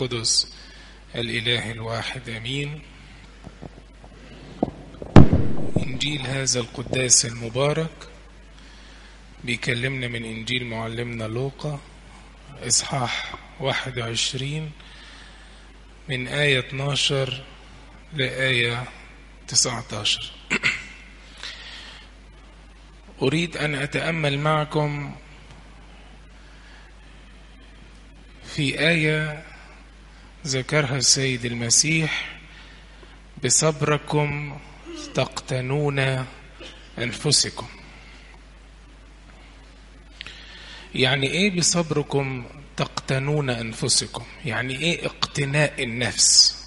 القدس الإله الواحد أمين إنجيل هذا القداس المبارك بيكلمنا من إنجيل معلمنا لوقا إصحاح 21 من آية 12 لآية 19 أريد أن أتأمل معكم في آية ذكرها السيد المسيح بصبركم تقتنون أنفسكم يعني إيه بصبركم تقتنون أنفسكم يعني إيه اقتناء النفس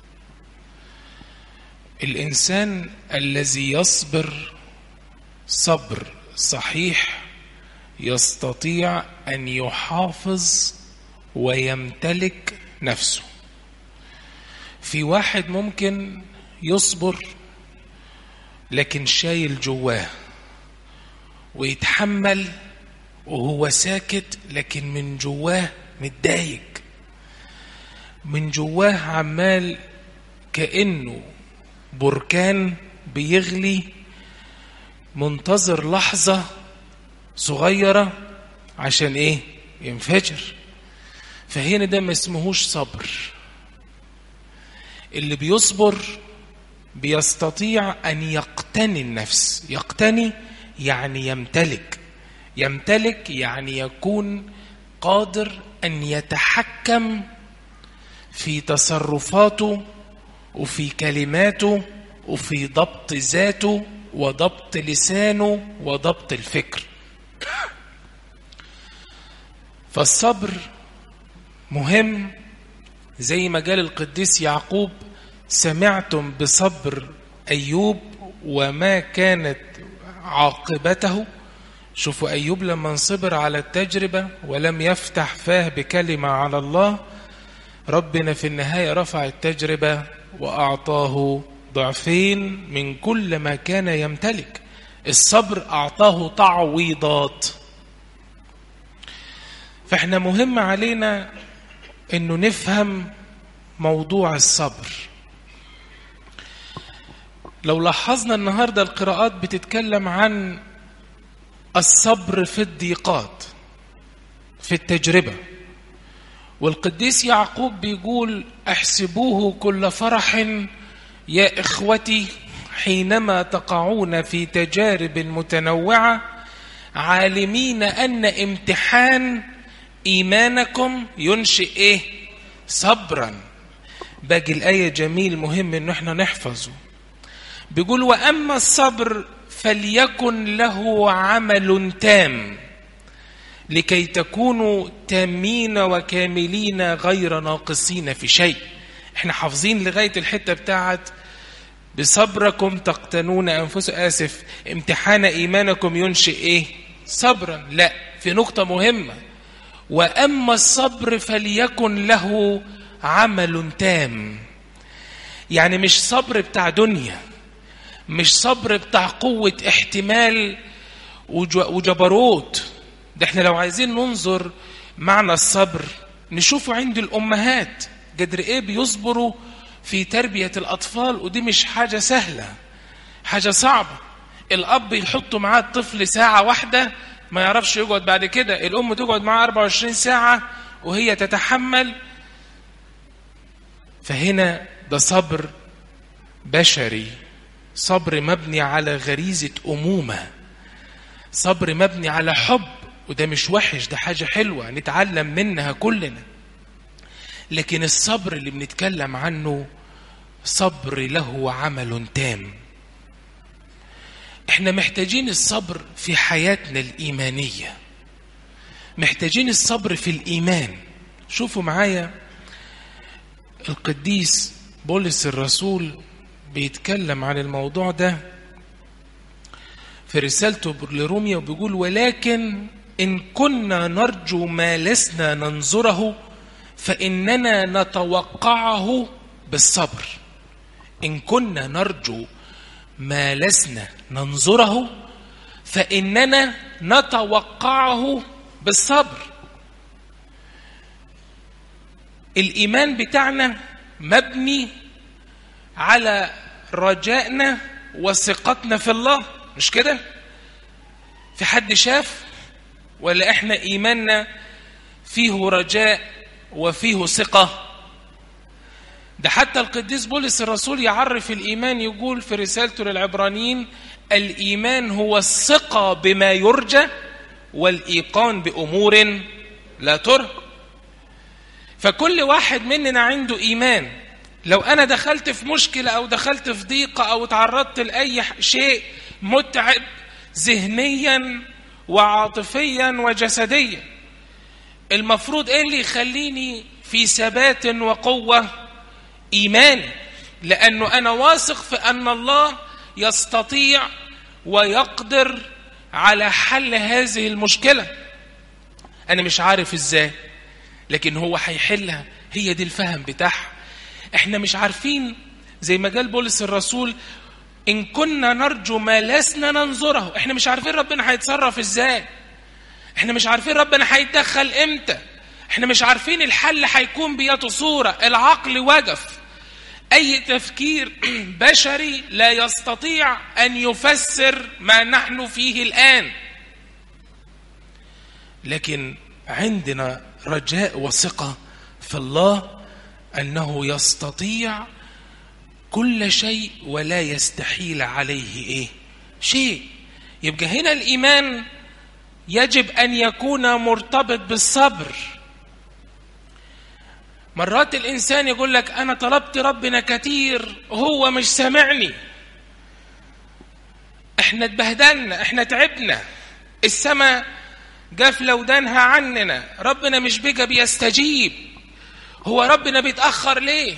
الإنسان الذي يصبر صبر صحيح يستطيع أن يحافظ ويمتلك نفسه في واحد ممكن يصبر لكن شايل جواه ويتحمل وهو ساكت لكن من جواه متضايق من جواه عمال كأنه بركان بيغلي منتظر لحظة صغيرة عشان ايه ينفجر فهنا ده ما اسمهوش صبر اللي بيصبر بيستطيع ان يقتني النفس يقتني يعني يمتلك يمتلك يعني يكون قادر ان يتحكم في تصرفاته وفي كلماته وفي ضبط ذاته وضبط لسانه وضبط الفكر فالصبر مهم زي ما قال القديس يعقوب سمعتم بصبر ايوب وما كانت عاقبته شوفوا ايوب لما صبر على التجربه ولم يفتح فاه بكلمه على الله ربنا في النهايه رفع التجربه واعطاه ضعفين من كل ما كان يمتلك الصبر اعطاه تعويضات فاحنا مهم علينا انه نفهم موضوع الصبر لو لاحظنا النهارده القراءات بتتكلم عن الصبر في الضيقات في التجربه والقديس يعقوب بيقول احسبوه كل فرح يا اخوتي حينما تقعون في تجارب متنوعه عالمين ان امتحان ايمانكم ينشئ ايه صبرا باقي الايه جميل مهم ان احنا نحفظه بيقول واما الصبر فليكن له عمل تام لكي تكونوا تامين وكاملين غير ناقصين في شيء احنا حافظين لغايه الحته بتاعت بصبركم تقتنون انفس اسف امتحان ايمانكم ينشئ ايه صبرا لا في نقطه مهمه واما الصبر فليكن له عمل تام يعني مش صبر بتاع دنيا مش صبر بتاع قوه احتمال وجبروت ده احنا لو عايزين ننظر معنى الصبر نشوفه عند الامهات قدر ايه بيصبروا في تربيه الاطفال ودي مش حاجه سهله حاجه صعبه الاب يحط معاه الطفل ساعه واحده ما يعرفش يقعد بعد كده الام تقعد معاه 24 ساعه وهي تتحمل فهنا ده صبر بشري صبر مبني على غريزه امومه صبر مبني على حب وده مش وحش ده حاجه حلوه نتعلم منها كلنا لكن الصبر اللي بنتكلم عنه صبر له عمل تام احنا محتاجين الصبر في حياتنا الايمانيه محتاجين الصبر في الايمان شوفوا معايا القديس بولس الرسول بيتكلم عن الموضوع ده في رسالته لروميا وبيقول ولكن ان كنا نرجو ما لسنا ننظره فاننا نتوقعه بالصبر ان كنا نرجو ما لسنا ننظره فاننا نتوقعه بالصبر الايمان بتاعنا مبني على رجائنا وثقتنا في الله مش كده في حد شاف ولا احنا ايماننا فيه رجاء وفيه ثقه ده حتى القديس بولس الرسول يعرف الايمان يقول في رسالته للعبرانيين الايمان هو الثقه بما يرجى والايقان بامور لا ترى فكل واحد مننا عنده ايمان لو انا دخلت في مشكله او دخلت في ضيقه او تعرضت لاي شيء متعب ذهنيا وعاطفيا وجسديا المفروض ايه اللي يخليني في ثبات وقوه ايماني لانه انا واثق في ان الله يستطيع ويقدر على حل هذه المشكله انا مش عارف ازاي لكن هو هيحلها هي دي الفهم بتاعها احنا مش عارفين زي ما قال بولس الرسول ان كنا نرجو ما لسنا ننظره احنا مش عارفين ربنا هيتصرف ازاي احنا مش عارفين ربنا هيتدخل امتى احنا مش عارفين الحل هيكون بيد صورة العقل وقف اي تفكير بشري لا يستطيع ان يفسر ما نحن فيه الان لكن عندنا رجاء وثقة في الله انه يستطيع كل شيء ولا يستحيل عليه ايه شيء يبقى هنا الايمان يجب ان يكون مرتبط بالصبر مرات الانسان يقول لك انا طلبت ربنا كتير هو مش سامعني احنا اتبهدلنا احنا تعبنا السماء جافله ودانها عننا ربنا مش بقى بيستجيب هو ربنا بيتاخر ليه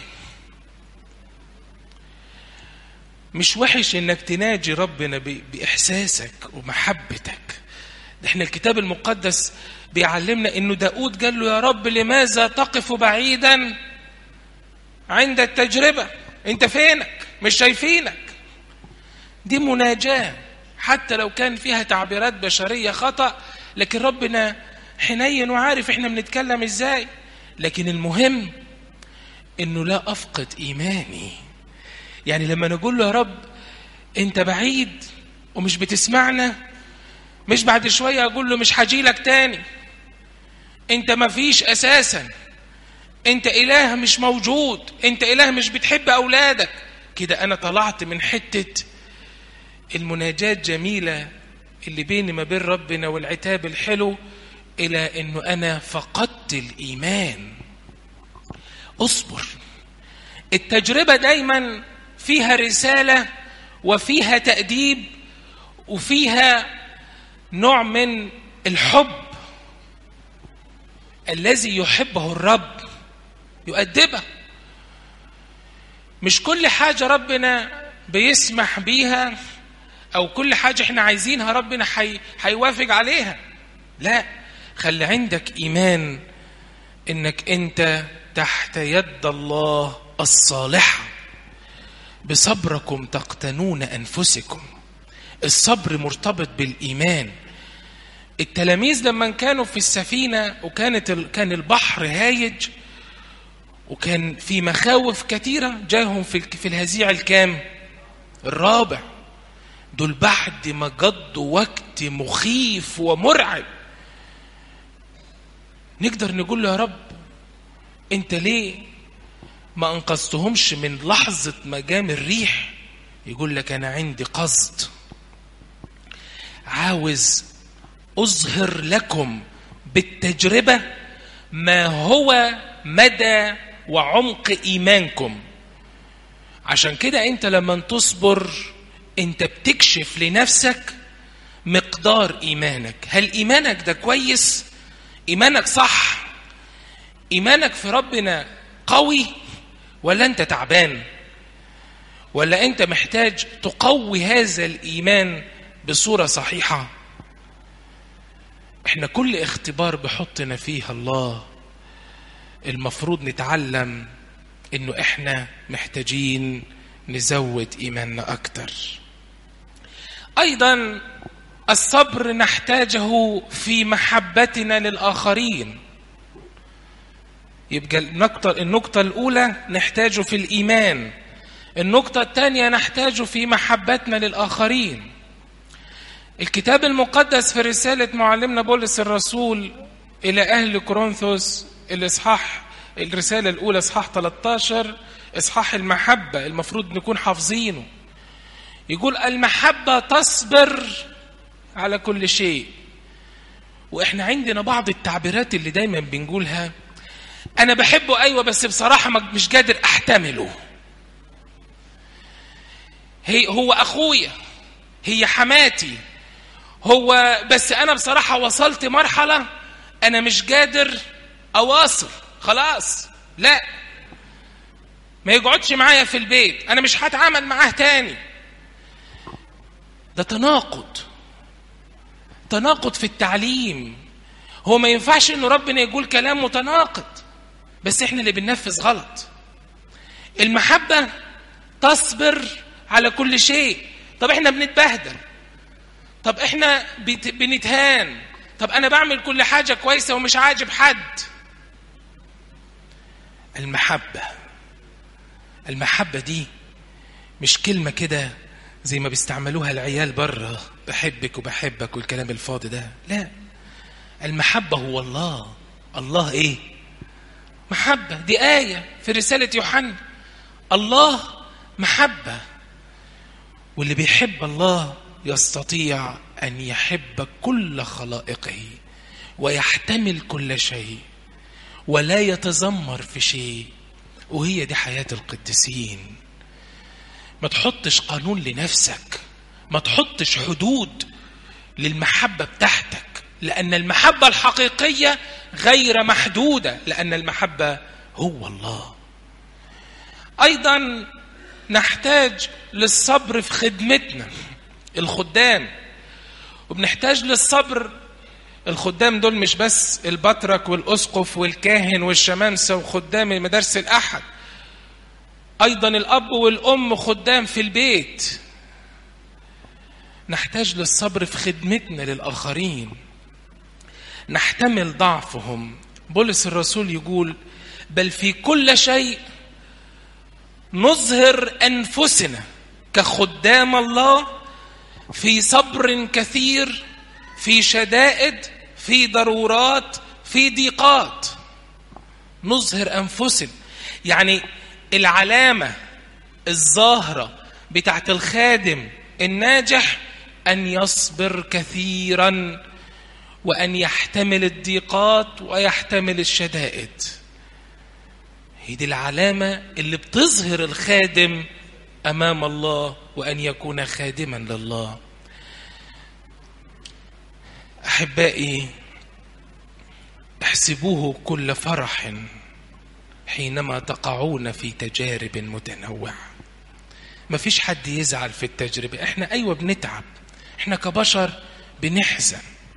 مش وحش انك تناجي ربنا باحساسك ومحبتك ده احنا الكتاب المقدس بيعلمنا انه داود قال له يا رب لماذا تقف بعيدا عند التجربة انت فينك مش شايفينك دي مناجاة حتى لو كان فيها تعبيرات بشرية خطأ لكن ربنا حنين وعارف احنا بنتكلم ازاي لكن المهم انه لا افقد ايماني يعني لما نقول له يا رب انت بعيد ومش بتسمعنا مش بعد شوية اقول له مش هجيلك تاني انت ما فيش اساسا انت اله مش موجود انت اله مش بتحب اولادك كده انا طلعت من حتة المناجات جميلة اللي بيني ما بين ربنا والعتاب الحلو الى انه انا فقدت الايمان اصبر التجربة دايما فيها رسالة وفيها تأديب وفيها نوع من الحب الذي يحبه الرب يؤدبه مش كل حاجة ربنا بيسمح بيها أو كل حاجة احنا عايزينها ربنا حي... هيوافق عليها لا خلي عندك إيمان إنك أنت تحت يد الله الصالحة بصبركم تقتنون أنفسكم الصبر مرتبط بالإيمان التلاميذ لما كانوا في السفينة وكانت ال... كان البحر هايج وكان في مخاوف كثيرة جاهم في في الهزيع الكام الرابع دول بعد ما قضوا وقت مخيف ومرعب نقدر نقول له يا رب انت ليه ما انقذتهمش من لحظة ما جام الريح يقول لك انا عندي قصد عاوز أظهر لكم بالتجربة ما هو مدى وعمق إيمانكم عشان كده أنت لما تصبر أنت بتكشف لنفسك مقدار إيمانك هل إيمانك ده كويس إيمانك صح إيمانك في ربنا قوي ولا أنت تعبان ولا أنت محتاج تقوي هذا الإيمان بصورة صحيحة احنا كل اختبار بحطنا فيه الله المفروض نتعلم انه احنا محتاجين نزود ايماننا اكتر ايضا الصبر نحتاجه في محبتنا للاخرين يبقى النقطة, النقطة الأولى نحتاجه في الإيمان النقطة الثانية نحتاجه في محبتنا للآخرين الكتاب المقدس في رسالة معلمنا بولس الرسول إلى أهل كورنثوس الإصحاح الرسالة الأولى إصحاح 13 إصحاح المحبة المفروض نكون حافظينه يقول المحبة تصبر على كل شيء وإحنا عندنا بعض التعبيرات اللي دايما بنقولها أنا بحبه أيوة بس بصراحة مش قادر أحتمله هي هو أخويا هي حماتي هو بس أنا بصراحة وصلت مرحلة أنا مش قادر أواصل خلاص لا ما يقعدش معايا في البيت أنا مش هتعامل معاه تاني ده تناقض تناقض في التعليم هو ما ينفعش انه ربنا يقول كلام متناقض بس احنا اللي بننفذ غلط المحبة تصبر على كل شيء طب احنا بنتبهدل طب احنا بنتهان طب انا بعمل كل حاجة كويسة ومش عاجب حد المحبة المحبة دي مش كلمة كده زي ما بيستعملوها العيال بره بحبك وبحبك والكلام الفاضي ده لا المحبة هو الله الله ايه محبة دي آية في رسالة يوحنا الله محبة واللي بيحب الله يستطيع أن يحب كل خلائقه ويحتمل كل شيء ولا يتذمر في شيء وهي دي حياة القديسين ما تحطش قانون لنفسك ما تحطش حدود للمحبة بتاعتك لأن المحبة الحقيقية غير محدودة لأن المحبة هو الله أيضا نحتاج للصبر في خدمتنا الخدام وبنحتاج للصبر الخدام دول مش بس البطرك والأسقف والكاهن والشمامسة وخدام مدارس الأحد أيضا الأب والأم خدام في البيت نحتاج للصبر في خدمتنا للآخرين نحتمل ضعفهم بولس الرسول يقول بل في كل شيء نظهر أنفسنا كخدام الله في صبر كثير في شدائد في ضرورات في ضيقات نظهر أنفسنا يعني العلامة الظاهرة بتاعت الخادم الناجح أن يصبر كثيرا وأن يحتمل الضيقات ويحتمل الشدائد هي دي العلامة اللي بتظهر الخادم أمام الله وأن يكون خادما لله أحبائي احسبوه كل فرح حينما تقعون في تجارب متنوعة ما فيش حد يزعل في التجربة احنا ايوه بنتعب احنا كبشر بنحزن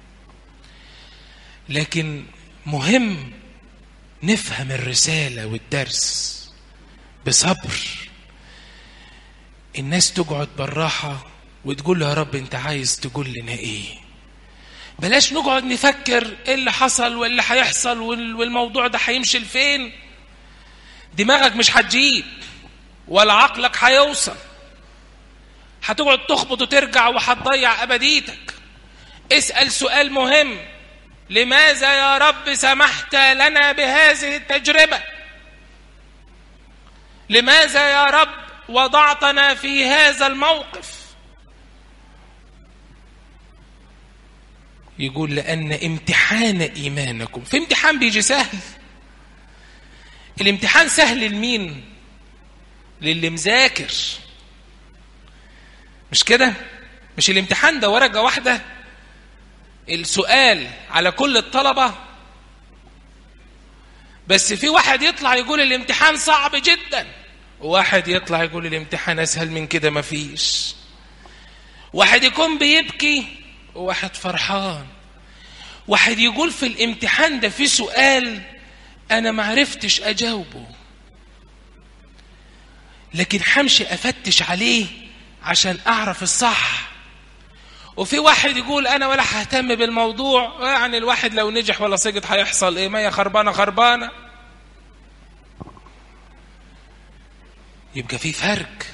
لكن مهم نفهم الرسالة والدرس بصبر الناس تقعد بالراحة وتقول له يا رب انت عايز تقول لنا ايه بلاش نقعد نفكر ايه اللي حصل واللي هيحصل والموضوع ده هيمشي لفين دماغك مش هتجيب ولا عقلك هيوصل هتقعد تخبط وترجع وهتضيع ابديتك اسال سؤال مهم لماذا يا رب سمحت لنا بهذه التجربه لماذا يا رب وضعتنا في هذا الموقف يقول لان امتحان ايمانكم في امتحان بيجي سهل الامتحان سهل لمين للي مذاكر مش كده مش الامتحان ده ورقه واحده السؤال على كل الطلبه بس في واحد يطلع يقول الامتحان صعب جدا وواحد يطلع يقول الامتحان اسهل من كده مفيش واحد يكون بيبكي وواحد فرحان واحد يقول في الامتحان ده في سؤال انا ما عرفتش اجاوبه لكن همشي افتش عليه عشان اعرف الصح وفي واحد يقول انا ولا ههتم بالموضوع يعني الواحد لو نجح ولا سقط هيحصل ايه ما هي خربانه خربانه يبقى في فرق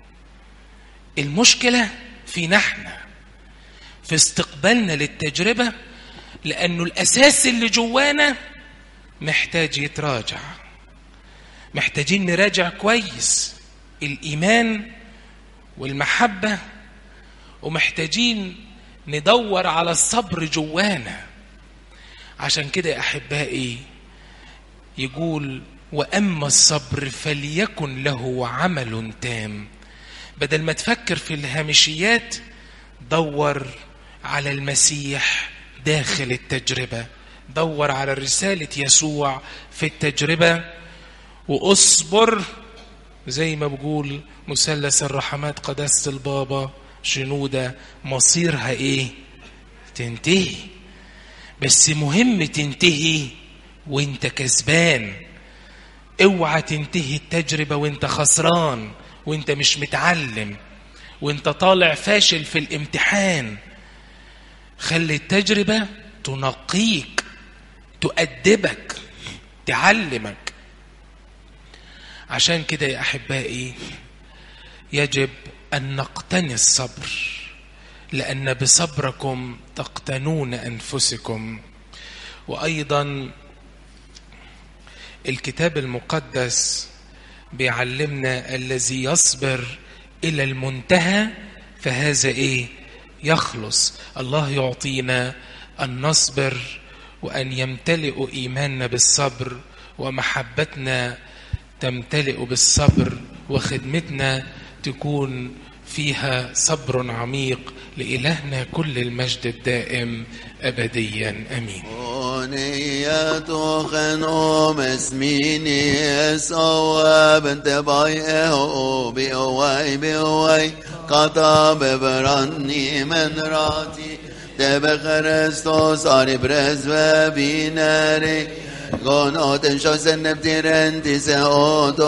المشكلة فينا احنا في استقبالنا للتجربة لأنه الأساس اللي جوانا محتاج يتراجع محتاجين نراجع كويس الإيمان والمحبة ومحتاجين ندور على الصبر جوانا عشان كده يا أحبائي يقول وأما الصبر فليكن له عمل تام بدل ما تفكر في الهامشيات دور على المسيح داخل التجربة دور على رسالة يسوع في التجربة واصبر زي ما بقول مثلث الرحمات قداسة البابا شنودة مصيرها ايه تنتهي بس مهم تنتهي وانت كسبان اوعى تنتهي التجربة وانت خسران وانت مش متعلم وانت طالع فاشل في الامتحان خلي التجربة تنقيك تؤدبك تعلمك عشان كده يا احبائي يجب ان نقتني الصبر لان بصبركم تقتنون انفسكم وايضا الكتاب المقدس بيعلمنا الذي يصبر الى المنتهى فهذا ايه يخلص الله يعطينا ان نصبر وان يمتلئ ايماننا بالصبر ومحبتنا تمتلئ بالصبر وخدمتنا تكون فيها صبر عميق لإلهنا كل المجد الدائم أبديا أمين أغنية خنوم اسميني سوا بنت بايه بيواي بيواي قطاب براني من راتي تب خرستوس آري برز و بیناری گناه شو سنب تیرن تیسه